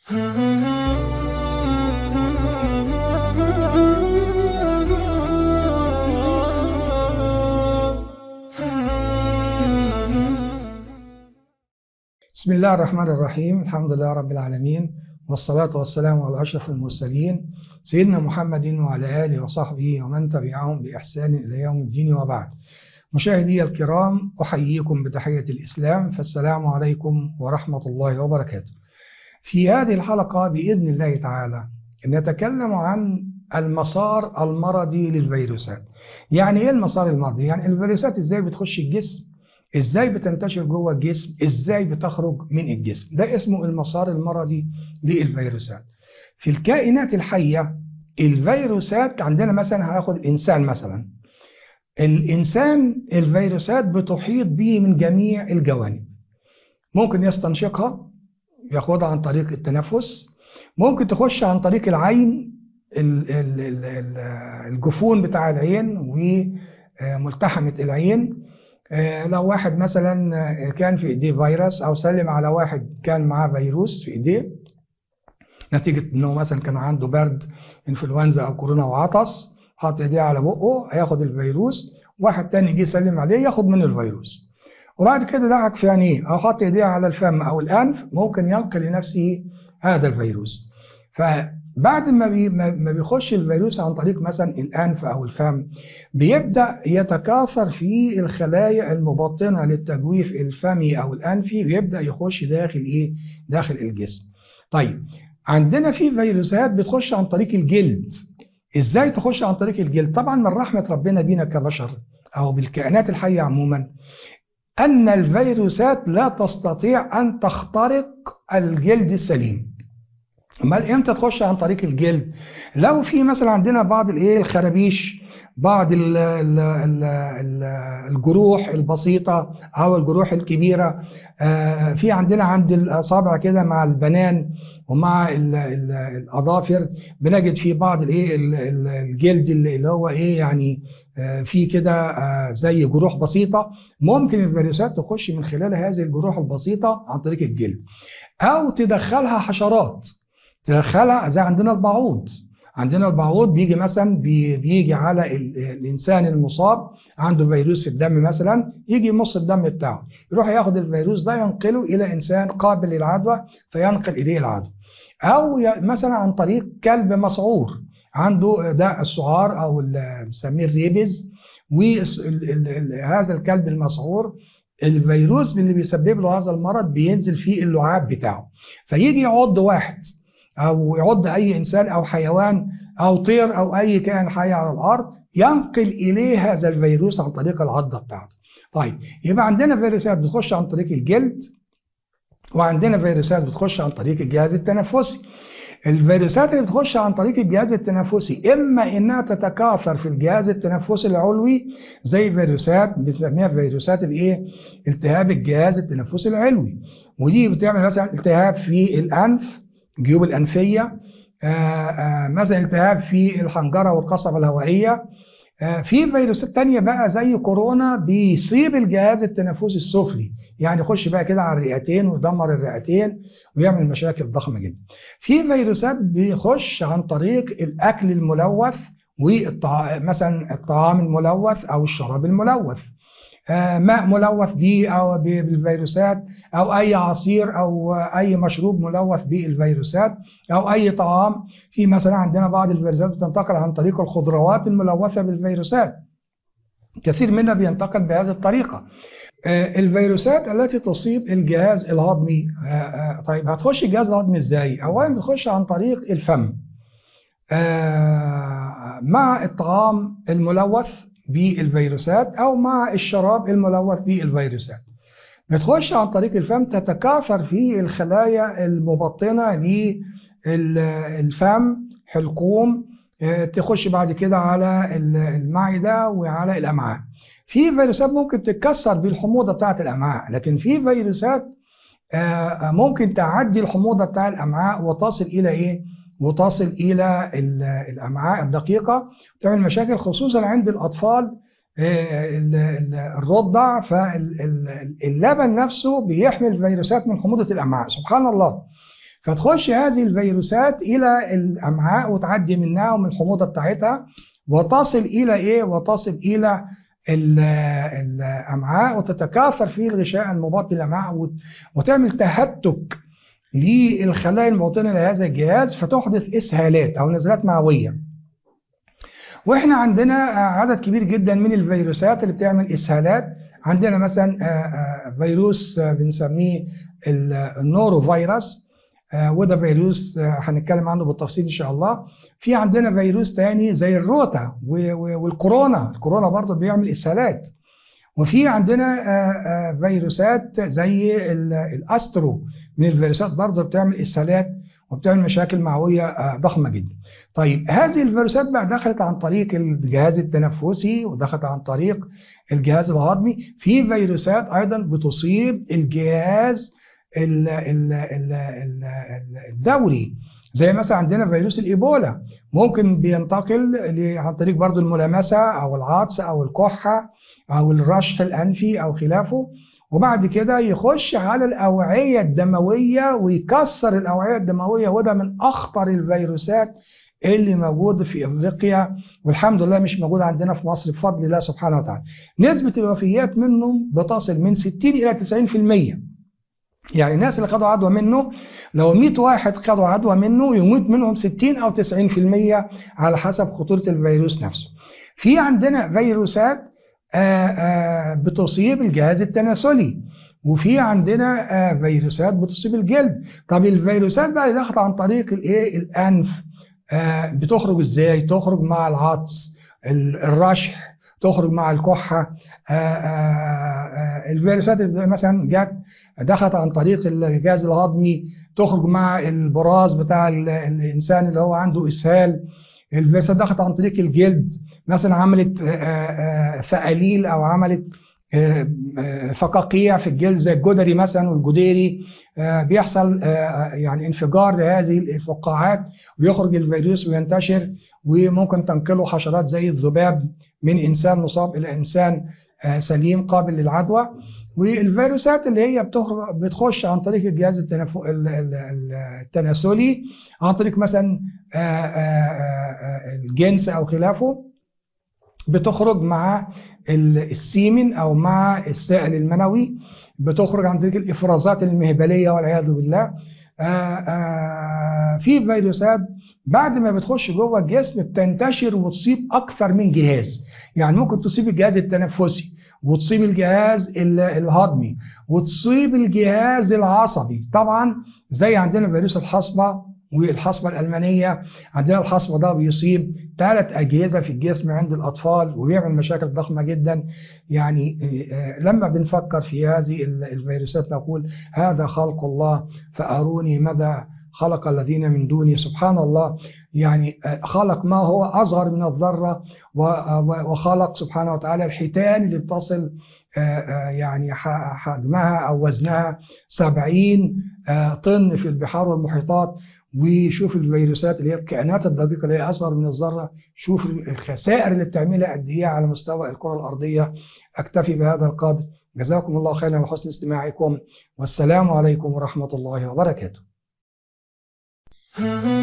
بسم الله الرحمن الرحيم الحمد لله رب العالمين والصلاة والسلام على أشرف المرسلين سيدنا محمد وعلى آله وصحبه ومن تبعهم بإحسان إلى يوم الدين وبعد مشاهدي الكرام أحييكم بتحية الإسلام فالسلام عليكم ورحمة الله وبركاته في هذه الحلقة بإذن الله تعالى نتكلم عن المسار المرضي للفيروسات يعني ايه المسار المرضي يعني الفيروسات ازاي بتخش الجسم ازاي بتنتشر جوه الجسم ازاي بتخرج من الجسم ده اسمه المسار المرضي للفيروسات في الكائنات الحية الفيروسات عندنا مثلا هناخد الإنسان مثلا الإنسان الفيروسات بتحيط به من جميع الجوانب ممكن يستنشقها ياخدها عن طريق التنفس ممكن تخش عن طريق العين الجفون بتاع العين وملتحمة العين لو واحد مثلا كان في ايديه فيروس او سلم على واحد كان معاه فيروس في ايديه نتيجة انه مثلا كان عنده برد انفلونزا او كورونا وعطس حط ايديه على بقه هياخد الفيروس واحد تاني جه يسلم عليه ياخد منه الفيروس وبعد كده دعك في عينيه او حط ايديه على الفم او الانف ممكن ينقل لنفسه هذا الفيروس فبعد ما بي ما بيخش الفيروس عن طريق مثلا الانف او الفم بيبدا يتكاثر في الخلايا المبطنه للتجويف الفمي او الانفي بيبدا يخش داخل ايه داخل الجسم طيب عندنا في فيروسات بتخش عن طريق الجلد ازاي تخش عن طريق الجلد طبعا من رحمه ربنا بينا كبشر او بالكائنات الحيه عموما ان الفيروسات لا تستطيع ان تخترق الجلد السليم امال امتى تخش عن طريق الجلد لو في مثلا عندنا بعض الايه الخرابيش بعض ال ال ال ال الجروح البسيطة أو الجروح الكبيرة في عندنا عند الأصابع كده مع البنان ومع ال ال الأظافر بنجد في بعض الايه الجلد اللي هو ايه يعني في كده زي جروح بسيطة ممكن الفيروسات تخش من خلال هذه الجروح البسيطة عن طريق الجلد أو تدخلها حشرات تدخلها زي عندنا البعوض عندنا البعوض بيجي مثلا بيجي على الانسان المصاب عنده فيروس في الدم مثلا يجي يمص الدم بتاعه يروح ياخد الفيروس ده ينقله الى انسان قابل للعدوى فينقل اليه العدوى او مثلا عن طريق كلب مسعور عنده ده السعار او بنسميه الريبز وهذا الكلب المسعور الفيروس اللي بيسبب له هذا المرض بينزل في اللعاب بتاعه فيجي يعض واحد أو يعض أي إنسان أو حيوان أو طير أو أي كائن حي على الأرض ينقل إليه هذا الفيروس عن طريق العضة بتاعته طيب يبقى عندنا فيروسات بتخش عن طريق الجلد وعندنا فيروسات بتخش عن طريق الجهاز التنفسي الفيروسات اللي بتخش عن طريق الجهاز التنفسي إما إنها تتكاثر في الجهاز التنفسي العلوي زي فيروسات بنسميها فيروسات الإيه؟ التهاب الجهاز التنفسي العلوي ودي بتعمل مثلا التهاب في الأنف الجيوب الأنفية آآ آآ مثلا التهاب في الحنجرة والقصبة الهوائية في فيروسات تانية بقى زي كورونا بيصيب الجهاز التنفسي السفلي يعني يخش بقى كده على الرئتين ويدمر الرئتين ويعمل مشاكل ضخمة جدا في فيروسات بيخش عن طريق الأكل الملوث ومثلا الطعام الملوث أو الشراب الملوث ماء ملوث به او بالفيروسات او اي عصير او اي مشروب ملوث بالفيروسات او اي طعام في مثلا عندنا بعض الفيروسات بتنتقل عن طريق الخضروات الملوثه بالفيروسات كثير منها بينتقل بهذه الطريقه الفيروسات التي تصيب الجهاز الهضمي طيب هتخش الجهاز الهضمي ازاي اولا بتخش عن طريق الفم مع الطعام الملوث بالفيروسات أو مع الشراب الملوث بالفيروسات بتخش عن طريق الفم تتكاثر في الخلايا المبطنة للفم حلقوم تخش بعد كده على المعدة وعلى الأمعاء في فيروسات ممكن تتكسر بالحموضة بتاعة الأمعاء لكن في فيروسات ممكن تعدي الحموضة بتاع الأمعاء وتصل إلى إيه؟ وتصل إلى الأمعاء الدقيقة تعمل مشاكل خصوصا عند الأطفال الرضع فاللبن نفسه بيحمل فيروسات من حموضة الأمعاء سبحان الله فتخش هذه الفيروسات الى الامعاء وتعدي منها ومن الحموضه بتاعتها وتصل الى ايه وتصل الى الامعاء وتتكاثر في الغشاء المبطن للامعاء وتعمل تهتك للخلايا المبطنه لهذا الجهاز فتحدث اسهالات او نزلات معويه واحنا عندنا عدد كبير جدا من الفيروسات اللي بتعمل اسهالات عندنا مثلا فيروس بنسميه النورو فيروس وده فيروس هنتكلم عنه بالتفصيل ان شاء الله في عندنا فيروس تاني زي الروتا والكورونا الكورونا برضه بيعمل اسهالات وفي عندنا فيروسات زي الاسترو من الفيروسات برضه بتعمل اسهالات وبتعمل مشاكل معويه ضخمه جدا. طيب هذه الفيروسات بقى دخلت عن طريق الجهاز التنفسي ودخلت عن طريق الجهاز الهضمي في فيروسات ايضا بتصيب الجهاز الدوري زي مثلا عندنا فيروس الايبولا ممكن بينتقل عن طريق برضو الملامسه او العطس او الكحه او الرشح الانفي او خلافه وبعد كده يخش على الاوعيه الدمويه ويكسر الاوعيه الدمويه وده من اخطر الفيروسات اللي موجود في افريقيا والحمد لله مش موجود عندنا في مصر بفضل الله سبحانه وتعالى. نسبه الوفيات منه بتصل من 60 الى 90%. يعني الناس اللي خدوا عدوى منه لو 100 واحد خدوا عدوى منه يموت منهم 60 او 90% على حسب خطوره الفيروس نفسه. في عندنا فيروسات آآ آآ بتصيب الجهاز التناسلي وفي عندنا فيروسات بتصيب الجلد طب الفيروسات بقى اللي دخلت عن طريق الايه الانف بتخرج ازاي تخرج مع العطس الرشح تخرج مع الكحه الفيروسات اللي مثلا جت دخلت عن طريق الجهاز الهضمي تخرج مع البراز بتاع الانسان اللي هو عنده اسهال الفيروسات دخلت عن طريق الجلد مثلا عملت فقاليل او عملت فقاقيع في الجلد زي الجدري مثلا والجديري بيحصل يعني انفجار لهذه الفقاعات ويخرج الفيروس وينتشر وممكن تنقله حشرات زي الذباب من انسان مصاب الى انسان سليم قابل للعدوى والفيروسات اللي هي بتخش عن طريق الجهاز التنف... التناسلي عن طريق مثلا الجنس او خلافه بتخرج مع السيمن او مع السائل المنوي بتخرج عن طريق الافرازات المهبليه والعياذ بالله آآ آآ في فيروسات بعد ما بتخش جوه الجسم بتنتشر وتصيب اكثر من جهاز يعني ممكن تصيب الجهاز التنفسي وتصيب الجهاز الهضمي وتصيب الجهاز العصبي طبعا زي عندنا فيروس الحصبه والحصبة الألمانية عندنا الحصبة ده بيصيب ثلاث أجهزة في الجسم عند الأطفال وبيعمل مشاكل ضخمة جدا يعني لما بنفكر في هذه الفيروسات نقول هذا خلق الله فأروني ماذا خلق الذين من دوني سبحان الله يعني خلق ما هو أصغر من الذرة وخلق سبحانه وتعالى الحيتان اللي بتصل يعني حجمها أو وزنها 70 طن في البحار والمحيطات وشوف الفيروسات اللي هي الكائنات الدقيقه اللي هي اصغر من الذره شوف الخسائر اللي بتعملها قد ايه على مستوى الكره الارضيه اكتفي بهذا القدر جزاكم الله خيرا وحسن استماعكم والسلام عليكم ورحمه الله وبركاته